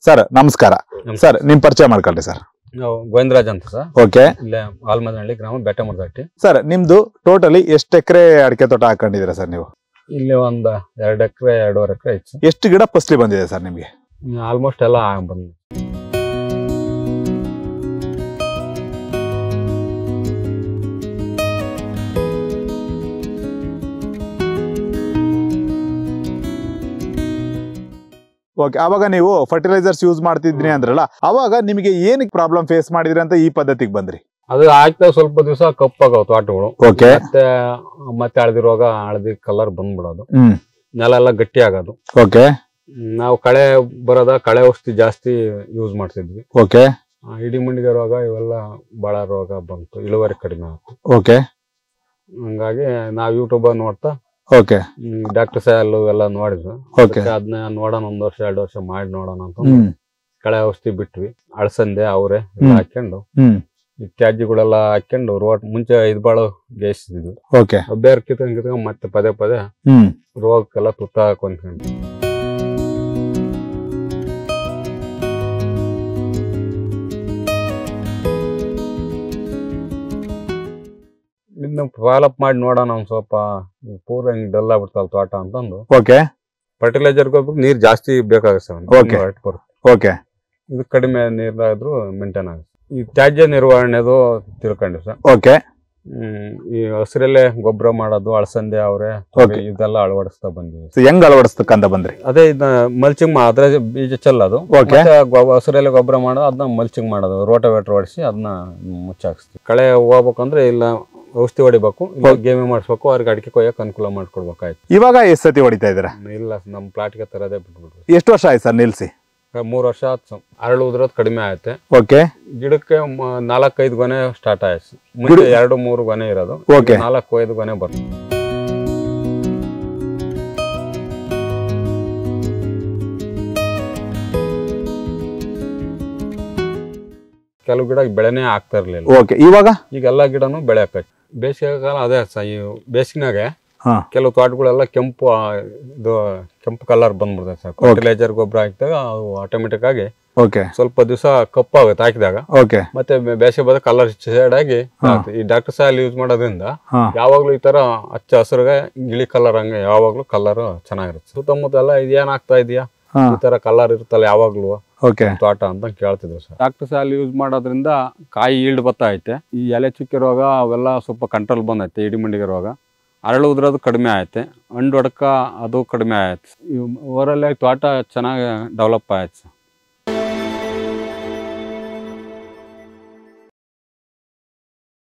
Sir ನಮಸ್ಕಾರ ನಮಸ್ಕಾರ. Sir ನಿಮ್ ಪರಿಚಯ ಮಾಡ್ಕೊಳ್ರಿ ಸರ್ ನಾವು ಗೋವಿಂದರಾಜ್ ಅಂತ ಸರ್ ಓಕೆ ಇಲ್ಲೇ ಆಲ್ಮದನಹಳ್ಳಿ ಗ್ರಾಮ ಬೆಟ್ಟಮರದಟ್ಟಿ ಸರ್ ನಿಮ್ದು ಟೋಟಲಿ ಎಷ್ಟು ಎಕರೆ ಅಡಿಕೆ ತೋಟ ಹಾಕೊಂಡಿದ್ದೀರಾ ಸರ್ ನೀವು ಇಲ್ಲಿ ಒಂದು ಎರಡು ಎಕರೆ ಎರಡೂವರೆ ಎಕರೆ ಐತೆ ಎಷ್ಟು ಗಿಡ ಫಸ್ಲಿ ಬಂದಿದೆ ಸರ್ ನಿಮ್ಗೆ ಆಲ್ಮೋಸ್ಟ್ ಎಲ್ಲ ಬಂದು ಓಕೆ ಅವಾಗ ನೀವು ಫರ್ಟಿಲೈಸರ್ಸ್ ಯೂಸ್ ಮಾಡ್ತಿದ್ರಿ ಅಂದ್ರಲ್ಲ ಅವಾಗ ನಿಮಗೆ ಏನಕ್ಕೆ ಪ್ರಾಬ್ಲಮ್ ಫೇಸ್ ಮಾಡಿದ್ರಿ ಅಂತ ಈ ಪದ್ಧತಿಗೆ ಬಂದ್ರಿ ಅದು ಹಾಕ್ತಾ ಸ್ವಲ್ಪ ದಿವಸ ಕಪ್ಪಾಗವು ತೋಟಗಳು ಓಕೆ ಮತ್ತೆ ಮತ್ತೆ ಹಳದಿರುವಾಗ ಹಳದಿ ಕಲರ್ ಬಂದ್ಬಿಡೋದು ಹ್ಮ್ ನೆಲ ಎಲ್ಲ ಗಟ್ಟಿ ಆಗೋದು ಓಕೆ ನಾವು ಕಳೆ ಬರೋದ ಕಳೆ ಔಷಧಿ ಜಾಸ್ತಿ ಯೂಸ್ ಮಾಡ್ತಿದ್ವಿ ಓಕೆ ಆ, ಇಡಿ ಮುಂಡಿಗೆ ರೋಗ ಇವೆಲ್ಲ ಬಾಳ ರೋಗ ಬಂತು ಇಳುವರಿ ಕಡಿಮೆ ಆಯ್ತು ಓಕೆ ಹಂಗಾಗಿ ನಾವು ಯೂಟ್ಯೂಬ್ ನೋಡ್ತಾ ಓಕೆ ಡಾಕ್ಟರ್ ಸಾಯಲ್ ಎಲ್ಲ ನೋಡಿದ್ವಿ ಓಕೆ ಅದನ್ನ ನೋಡೋಣ ಒಂದ್ ವರ್ಷ ಎರಡು ವರ್ಷ ಮಾಡಿ ನೋಡೋಣ ಅಂತ ಹ್ಮ್ ಕಳೆ ಔಷಧಿ ಬಿಟ್ವಿ ಅಳಸಂದೆ ಅವರೇ ಎಲ್ಲ ಹ್ಮ್. ಹಾಕೊಂಡು ಹ್ಮ್ ಈ ತ್ಯಾಜ್ಯಗಳೆಲ್ಲ ಹಾಕೊಂಡು ರೋಡ್ ಮುಂಚೆ ಇದ್ ಬಾಳ ಗೇಯಿಸ್ತಿದ್ವಿ ಓಕೆ ಬೇರೆ ಕಿತ್ಕೊಂಡ್ ಕಿತ್ಕೊಂಡ್ ಮತ್ತೆ ಪದೇ ಪದೇ ಹ್ಮ್ ರೋಗಕ್ಕೆಲ್ಲ ತುತ್ತ ಹಾಕೊಂಡ್ಕೊಂಡು ಇದನ್ನ ಡೆವಲಪ್ ಮಾಡಿ ನೋಡೋಣ ಒಂದ್ ಸ್ವಲ್ಪ ಇದು ಪೂರ ಹಿಂಗ್ ಡಲ್ ಆಗ್ಬಿಡ್ತಲ್ಲ ತೋಟ ಅಂತಂದು ಓಕೆ ಫರ್ಟಿಲೈಸರ್ ಹೋಗ್ಬೇಕು ನೀರ್ ಜಾಸ್ತಿ ಬೇಕಾಗುತ್ತೆ Okay. ಬರುತ್ತೆ ಓಕೆ ಇದು ಕಡಿಮೆ ನೀರಾದ್ರೂ ಮೇಂಟೈನ್ ಆಗುತ್ತೆ ಈ ತ್ಯಾಜ್ಯ ನಿರ್ವಹಣೆದು ತಿಳ್ಕೊಂಡ್ವಿ ಸರ್ ಓಕೆ ಹ್ಮ್ ಈ ಹಸಿರಲ್ಲೇ ಗೊಬ್ಬರ ಮಾಡೋದು ಅಳಸಂದೆ ಅವರೇ Okay. ಇದೆಲ್ಲ ಅಳವಡಿಸ್ತಾ ಬಂದಿವಿ ಸೊ ಹೆಂಗ್ ಅಳವಡಿಸ್ತಕ್ಕಂತ ಬಂದ್ರಿ ಅದೇ ಇದನ್ನ ಮಲ್ಚಿಂಗ್ ಅದ್ರ ಬೀಜ ಚೆಲ್ಲೋದು ಓಕೆ ಮತ್ತೆ ಗೊ- ಹಸಿರಲ್ಲೇ ಗೊಬ್ಬರ ಮಾಡೋದು ಅದನ್ನ ಮಲ್ಚಿಂಗ್ ಮಾಡೋದು ರೋಟೋವೇಟರ್ ಹೊಡಿಸಿ ಅದನ್ನ ಮುಚ್ಚಾಕ್ಸ್ತೀವಿ ಕಳೆ ಹೋಗ್ಬೇಕಂದ್ರೆ ಇಲ್ಲ ಔಷಧಿ ಹೊಡಿಬೇಕು ಇಲ್ಲ ಗೇಮಿ ಮಾಡಿಸ್ಬೇಕು ಅವ್ರಿಗೆ ಅಡಿಕೆ ಕೊಯ್ಯಕ್ಕೆ ಅನುಕೂಲ ಮಾಡ್ಕೊಡ್ಬೇಕಾಯ್ತು ಇವಾಗ ಎಷ್ಟು ಸತಿ ಹೊಡಿತಾ ಇದ್ದೀರಾ ಇಲ್ಲ ನಮ್ಮ ಪ್ಲಾಟ್ಗೆ ತರದೇ ಬಿಟ್ಬಿಟ್ರು ಎಷ್ಟು ವರ್ಷ ಆಯ್ತು ಸರ್ ನಿಲ್ಸಿ ಮೂರು ವರ್ಷ ಆಯ್ತು ಅರಳು ಉದ್ರೋದು ಕಡಿಮೆ ಆಯ್ತೆ ಓಕೆ ಗಿಡಕ್ಕೆ ಮ- ನಾಲ್ಕೈದು ಗೊನೆ ಸ್ಟಾರ್ಟ್ ಆಯ್ತು ಮುಂಚೆ ಎರಡು ಮೂರು ಗೊನೆ ಇರೋದು ಓಕೆ ಈಗ ನಾಲ್ಕು ಐದು ಗೊನೆ ಬರ್ತದೆ ಕೆಲವು ಗಿಡ ಬೆಳೆನೇ ಆಗ್ತಾ ಇರ್ಲಿಲ್ಲ ಓಕೆ ಇವಾಗ ಈಗ ಎಲ್ಲಾ ಗಿಡನು ಬೆಳೆ ಹಾಕೈತಿ ಬೇಸಿಗೆ ಕಾಲ ಅದೇ ಸ ಈ ಬೇಸಿಗೆನಾಗೆ ಹಾ ಕೆಲವು ತೋಟಗಳೆಲ್ಲ ಕೆಂಪು ಆ, ಇದು ಕೆಂಪು ಕಲರ್ ಬಂದ್ಬಿಡ್ತದೆ ಸರ್ ಫರ್ಟಿಲೈಸರ್ ಗೊಬ್ಬರ ಹಾಕಿದಾಗ ಅವು ಆಟೋಮೆಟಿಕ್ ಆಗಿ ಓಕೆ ಸ್ವಲ್ಪ ದಿವಸ ಕಪ್ಪಾಗುತ್ತೆ ಹಾಕಿದಾಗ ಓಕೆ ಮತ್ತೆ ಬೆ- ಬೇಸಿಗೆ ಬಂದ ಕಲರ್ ಶೇಡ್ ಆಗಿ ಆಗುತ್ತೆ. ಈ ಡಾಕ್ಟರ್ ಸಾಯಿಲ್ ಯೂಸ್ ಮಾಡೋದ್ರಿಂದ ಹಾ ಯಾವಾಗ್ಲೂ ಈ ತರ ಹಚ್ಚ ಹಸಿರುಗೆ ಗಿಳಿ ಕಲರ್ ಹಂಗೆ ಯಾವಾಗ್ಲೂ ಕಲರ್ ಚೆನ್ನಾಗಿರುತ್ತೆ ಸುತ್ತಮುತ್ತ ಎಲ್ಲ ಇದೇನಾಗ್ತಾ ಇದೆಯಾ ಹಾ ಈ ತರ ಕಲರ್ ಇರುತ್ತಲ್ಲ ಯಾವಾಗ್ಲೂ ಓಕೆ ತೋಟ ಅಂತ ಕೇಳ್ತಿದ್ರು ಸರ್ ಡಾಕ್ಟರ್ ಸಾಯಿಲ್ ಯೂಸ್ ಮಾಡೋದ್ರಿಂದ ಕಾಯಿ ಈಲ್ಡ್ ಬರ್ತಾ ಐತೆ ಈ ಎಲೆ ಚುಕ್ಕಿ ರೋಗ ಅವೆಲ್ಲ ಸ್ವಲ್ಪ ಕಂಟ್ರೋಲ್ ಬಂದೈತೆ ಇಡಿಮಂಡಿಗೆ ರೋಗ ಅರಳು ಉದ್ರೋದು ಕಡಿಮೆ ಆಯ್ತೆ ಹಣ್ಣು ಹೊಡ್ಕ ಅದು ಕಡಿಮೆ ಆಯ್ತು ಓವರಲ್ಲಿ ತೋಟ ಚೆನ್ನಾಗಿ ಡೆವಲಪ್ ಆಯ್ತು